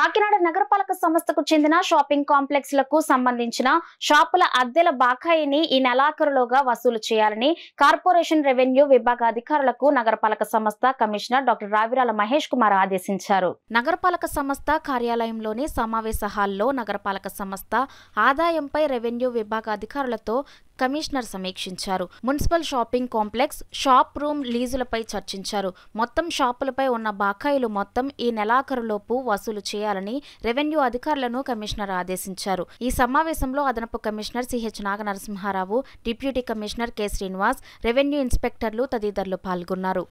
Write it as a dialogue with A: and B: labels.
A: కాకినాడ నగరపాలక సంస్థకు చెందిన షాపింగ్ కాంప్లెక్స్ లకు సంబంధించిన షాపుల అద్దెల బాకాయిని ఈ నెలాఖరులోగా వసూలు చేయాలని కార్పొరేషన్ రెవెన్యూ విభాగ అధికారులకు నగరపాలక సంస్థ కమిషనర్ డాక్టర్ రావిరాల మహేష్ కుమార్ ఆదేశించారు నగరపాలక సంస్థ కార్యాలయంలోని సమావేశ హాల్లో నగరపాలక సంస్థ ఆదాయంపై రెవెన్యూ విభాగ అధికారులతో కమిషనర్ సమీక్షించారు municipal shopping complex shop room లీజులపై చర్చించారు మొత్తం షాపులపై ఉన్న బాకాయిలు మొత్తం ఈ నెలాఖరులోపు వసూలు చేయాలని రెవెన్యూ అధికారులను కమిషనర్ ఆదేశించారు ఈ సమావేశంలో అదనపు commissioner CH Naganarasimharao deputy commissioner K Srinivas revenue ఇన్స్పెక్టర్లు తదితరులు పాల్గొన్నారు